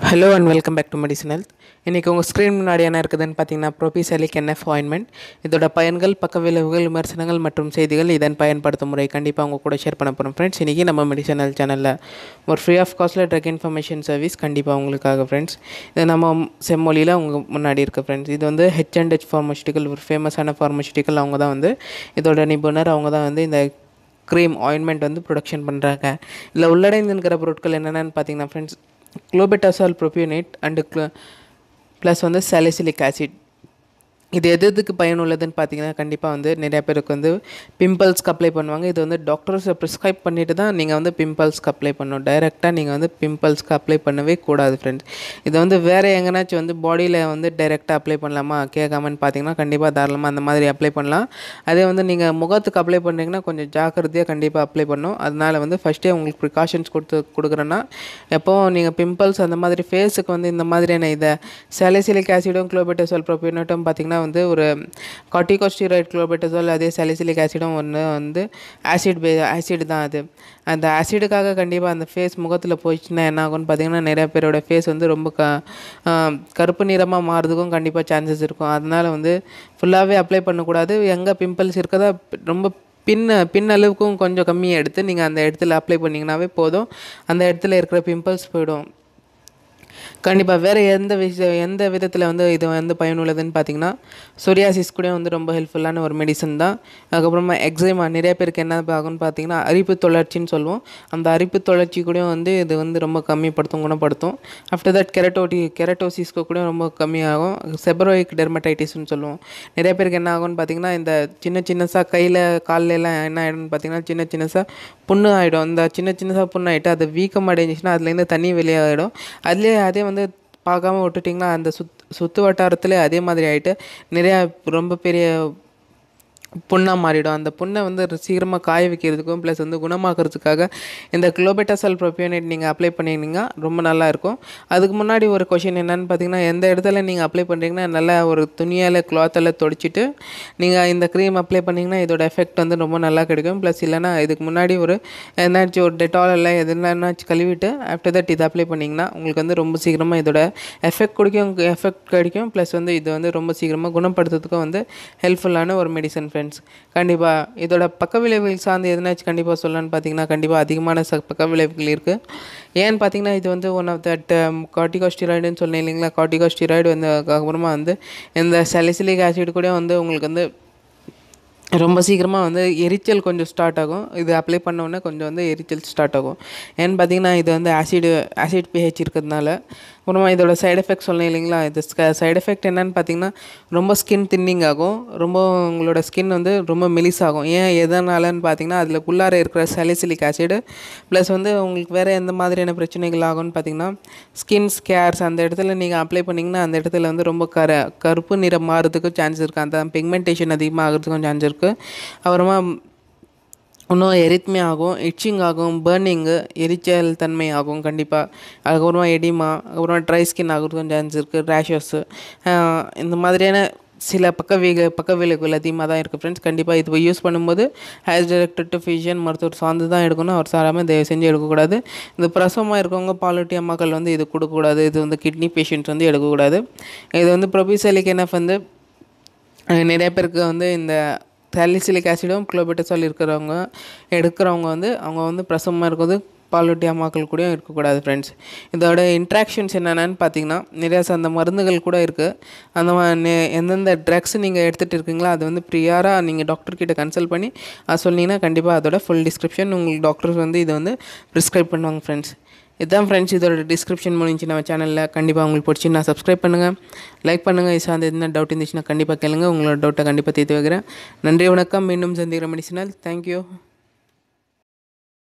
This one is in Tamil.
hello and welcome back to medicinal இன்றைக்கி உங்கள் ஸ்க்ரீன் முன்னாடி என்ன இருக்குதுன்னு பார்த்தீங்கன்னா ப்ரோபிசலிக் என்எஃப் ஆயின்மெண்ட் இதோட பயன்கள் பக்க விளைவுகள் விமர்சனங்கள் மற்றும் செய்திகள் இதன் பயன்படுத்தும் முறை கண்டிப்பாக உங்கள் கூட ஷேர் பண்ண போகிறோம் ஃப்ரெண்ட்ஸ் இன்றைக்கி நம்ம மெடிசனல் சேனலில் ஒரு ஃப்ரீ ஆஃப் காஸ்ட்டில் ட்ரக் இன்ஃபர்மேஷன் சர்வீஸ் கண்டிப்பாக உங்களுக்காக ஃப்ரெண்ட்ஸ் இது நம்ம செம்மொழியில் உங்கள் முன்னாடி இருக்குது ஃப்ரெண்ட்ஸ் இது வந்து ஹெச் அண்ட் ஹெச் ஃபார்மசிட்டிக்கல் ஒரு ஃபேமஸான ஃபார்மசிட்டிக்கல் அவங்க தான் வந்து இதோட நிபுணர் அவங்க தான் வந்து இந்த க்ரீம் ஆயின்மெண்ட் வந்து ப்ரொடக்ஷன் பண்ணுறாங்க இதில் உள்ளடைந்திருக்கிற பொருட்கள் என்னென்னு பார்த்தீங்கன்னா friends clobetasol propionate and plus வந்து சாலிசிலிக் ஆசிட் இது எது எதுக்கு பயனுள்ளதுன்னு பார்த்தீங்கன்னா கண்டிப்பாக வந்து நிறைய பேருக்கு வந்து பிம்பிள்ஸ்க்கு அப்ளை பண்ணுவாங்க இது வந்து டாக்டர்ஸை ப்ரிஸ்கிரைப் பண்ணிட்டு தான் நீங்கள் வந்து பிம்பிள்ஸ்க்கு அப்ளை பண்ணணும் டைரெக்டாக நீங்கள் வந்து பிம்பிள்ஸ்க்கு அப்ளை பண்ணவே கூடாது ஃப்ரெண்ட்ஸ் இது வந்து வேறு எங்கேனாச்சும் வந்து பாடியில் வந்து டைரெக்டாக அப்ளை பண்ணலாமா கேட்காமன்னு பார்த்தீங்கன்னா கண்டிப்பாக தாராளமாக அந்த மாதிரி அப்ளை பண்ணலாம் அதே வந்து நீங்கள் முகத்துக்கு அப்ளை பண்ணுறீங்கன்னா கொஞ்சம் ஜாக்கிரதையாக கண்டிப்பாக அப்ளை பண்ணணும் அதனால் வந்து ஃபஸ்ட்டே உங்களுக்கு ப்ரிகாஷன்ஸ் கொடுத்து கொடுக்குறேன்னா எப்போவும் நீங்கள் பிம்பிள்ஸ் அந்த மாதிரி ஃபேஸுக்கு வந்து இந்த மாதிரியான இதை சாலிசிலிக் ஆசிடும் குளோபெட்டசால் ப்ரோபியோனட்டும் பார்த்தீங்கன்னா வந்து ஒரு கார்டிகோஸ்டிராய்ட் குளோபெட்டசால் அதே சாலிசிலிக் ஆசிடும் ஒன்று வந்து ஆசிட் பே ஆசிட் தான் அது அந்த ஆசிடுக்காக கண்டிப்பாக அந்த ஃபேஸ் முகத்தில் போயிடுச்சுன்னா என்ன ஆகும்னு பார்த்தீங்கன்னா நிறைய பேரோட ஃபேஸ் வந்து ரொம்ப க கருப்பு நிறமாக மாறுறதுக்கும் கண்டிப்பாக சான்சஸ் இருக்கும் அதனால் வந்து ஃபுல்லாகவே அப்ளை பண்ணக்கூடாது எங்கே பிம்பிள்ஸ் இருக்கதா ரொம்ப பின்ன பின் அளவுக்கும் கொஞ்சம் கம்மியாக எடுத்து நீங்கள் அந்த இடத்துல அப்ளை பண்ணிங்கனாவே போதும் அந்த இடத்துல இருக்கிற பிம்பிள்ஸ் போயிடும் கண்டிப்பாக வேறு எந்த விஷய எந்த விதத்தில் வந்து இது வந்து பயனுள்ளதுன்னு பார்த்தீங்கன்னா சொரியாசிஸ் கூட வந்து ரொம்ப ஹெல்ப்ஃபுல்லான ஒரு மெடிசன் தான் அதுக்கப்புறமா எக்ஸைமா நிறைய பேருக்கு என்ன ஆகும்னு பார்த்தீங்கன்னா அரிப்பு தொளர்ச்சின்னு சொல்லுவோம் அந்த அரிப்பு தொளர்ச்சி கூட வந்து இது வந்து ரொம்ப கம்மிப்படுத்தும் குணப்படுத்தும் ஆஃப்டர் தட் கெரட்டோடி கெரட்டோசிஸ்க்கு கூட ரொம்ப கம்மியாகும் செபரோயிக் டெர்மடைட்டிஸ்னு சொல்லுவோம் நிறைய பேருக்கு என்ன ஆகும்னு பார்த்தீங்கன்னா இந்த சின்ன சின்னசாக கையில் காலில் எல்லாம் என்ன ஆகிடும்னு பார்த்தீங்கன்னா சின்ன சின்னசாக புண்ணு ஆகிடும் இந்த சின்ன சின்னதாக புண்ணு ஆகிட்டு அது வீக்கம் அடைஞ்சிச்சுன்னா அதுலேருந்து தண்ணி வெளியாகிடும் அதுலேயே அதே வந்து பார்க்காம விட்டுட்டிங்கன்னா அந்த சுத் சுற்று வட்டாரத்துலேயே அதே மாதிரி ஆகிட்டு நிறையா ரொம்ப பெரிய புண்ணாக மாறிடும் அந்த புண்ணை வந்து சீக்கிரமாக காய வைக்கிறதுக்கும் ப்ளஸ் வந்து குணமாக்குறதுக்காக இந்த குளோபெட்டாசால் ப்ரோபியோனேட் நீங்கள் அப்ளை பண்ணிங்கன்னா ரொம்ப நல்லா இருக்கும் அதுக்கு முன்னாடி ஒரு கொஷின் என்னென்னு பார்த்தீங்கன்னா எந்த இடத்துல நீங்கள் அப்ளை பண்ணுறீங்கன்னா நல்லா ஒரு துணியால் கிளாத்தில் தொடச்சிட்டு நீங்கள் இந்த க்ரீம் அப்ளை பண்ணிங்கன்னா இதோட எஃபெக்ட் வந்து ரொம்ப நல்லா கிடைக்கும் ப்ளஸ் இல்லைனா இதுக்கு முன்னாடி ஒரு என்னாச்சும் ஒரு டெட்டால் இல்லை எதுனாச்சும் கழுவிட்டு ஆஃப்டர் தட் இதை அப்ளை பண்ணிங்கன்னா உங்களுக்கு வந்து ரொம்ப சீக்கிரமாக இதோட எஃபெக்ட் கிடைக்கும் எஃபெக்ட் கிடைக்கும் ப்ளஸ் வந்து இது வந்து ரொம்ப சீக்கிரமாக குணப்படுத்துறதுக்கும் வந்து ஹெல்ப்ஃபுல்லான ஒரு மெடிசன் ஃப்ரெண்ட்ஸ் கண்டிப்பாக இதோட பக்க விளைவுகள் சார்ந்து எதுனாச்சும் கண்டிப்பாக சொல்லலான்னு பார்த்தீங்கன்னா கண்டிப்பாக அதிகமான ச பக்க விளைவுகள் இருக்குது ஏன்னு பார்த்தீங்கன்னா இது வந்து ஒன் ஆஃப் தட் கார்டிகோஸ்டிராய்டுன்னு சொன்னேன் இல்லைங்களா கார்டிகோஸ்டிராய்டு வந்து அப்புறமா வந்து இந்த சலிசிலிக் ஆசிட் கூட வந்து உங்களுக்கு வந்து ரொம்ப சீக்கிரமாக வந்து எரிச்சல் கொஞ்சம் ஸ்டார்ட் ஆகும் இது அப்ளை பண்ணோன்னே கொஞ்சம் வந்து எரிச்சல் ஸ்டார்ட் ஆகும் ஏன்னு பார்த்தீங்கன்னா இது வந்து ஆசிடு ஆசிட் பிஹெச் இருக்கிறதுனால அப்புறமா இதோட சைடு எஃபெக்ட் சொன்னேன் இல்லைங்களா இது சைடு எஃபெக்ட் என்னென்னு பார்த்தீங்கன்னா ரொம்ப ஸ்கின் தின்னிங் ஆகும் ரொம்ப உங்களோட ஸ்கின் வந்து ரொம்ப மெலிஸ் ஆகும் ஏன் எதனாலன்னு பார்த்தீங்கன்னா அதில் உள்ளார இருக்கிற சலிசிலிக் ஆசிடு ப்ளஸ் வந்து உங்களுக்கு வேறு எந்த மாதிரியான பிரச்சனைகள் ஆகும்னு பார்த்தீங்கன்னா ஸ்கின் ஸ்கேர்ஸ் அந்த இடத்துல நீங்கள் அப்ளை பண்ணிங்கன்னா அந்த இடத்துல வந்து ரொம்ப கர கருப்பு நிறம் மாறுறதுக்கும் சான்ஸ் இருக்குது அந்த பிக்மெண்டேஷன் அதிகமாக ஆகிறதுக்கும் சான்ஸ் இருக்குது அப்புறமா இன்னும் எரித்மே ஆகும் இச்சிங் ஆகும் பேர்னிங்கு எரிச்சல் தன்மை ஆகும் கண்டிப்பாக அதுக்கப்புறமா எடிமா அப்புறமா ட்ரை ஸ்கின் ஆகிறதுக்கும் சான்ஸ் இருக்குது ரேஷஸ்ஸு இந்த மாதிரியான சில பக்க விக பக்க விளைவுகள் அதிகமாக தான் இருக்குது ஃப்ரெண்ட்ஸ் கண்டிப்பாக இது யூஸ் பண்ணும்போது ஹேர் டைரக்டர் டு ஃபிஷியன் மருத்துவர் சார்ந்து தான் எடுக்கணும் அவர் சாராமல் தயவு செஞ்சு எடுக்கக்கூடாது இந்த பிரசவமாக இருக்கவங்க பாலூட்டி அம்மாக்கள் வந்து இது கொடுக்கக்கூடாது இது வந்து கிட்னி பேஷண்ட்ஸ் வந்து எடுக்கக்கூடாது இது வந்து ப்ரொபிசலிக் என்எஃப் வந்து நிறைய பேருக்கு வந்து இந்த சாலிசிலிக் ஆசிடும் குளோபெட்டசால் இருக்கிறவங்க எடுக்கிறவங்க வந்து அவங்க வந்து பிரசவமாக இருக்கிறது பாலூட்டி அம்மாக்கள் கூட இருக்கக்கூடாது ஃப்ரெண்ட்ஸ் இதோட இன்ட்ராக்ஷன்ஸ் என்னென்னு பார்த்தீங்கன்னா நிறையா அந்த மருந்துகள் கூட இருக்குது அந்த எந்தெந்த ட்ரக்ஸ் நீங்கள் எடுத்துகிட்டு இருக்கீங்களோ அது வந்து ப்ரியாராக நீங்கள் டாக்டர்கிட்ட கன்சல்ட் பண்ணி அது சொன்னீங்கன்னா கண்டிப்பாக அதோட ஃபுல் டிஸ்கிரிப்ஷன் உங்களுக்கு டாக்டர்ஸ் வந்து இதை வந்து ப்ரிஸ்கிரைப் பண்ணுவாங்க ஃப்ரெண்ட்ஸ் இதுதான் ஃப்ரெண்ட்ஸ் இதோட டிஸ்கிரிப்ஷன் முடிஞ்சு நம்ம சேனலில் கண்டிப்பாக உங்களுக்கு பிடிச்சி நான் சப்ஸ்கிரைப் பண்ணுங்கள் லைக் பண்ணுங்கள் இது சார்ந்து எதுனா டவுட் இருந்துச்சுன்னா கண்டிப்பாக கேளுங்க உங்களோட டவுட்டை கண்டிப்பாக தீர்த்து வைக்கிறேன் நன்றி வணக்கம் மீண்டும் சந்திக்கிற மெடிசனல் தேங்க்யூ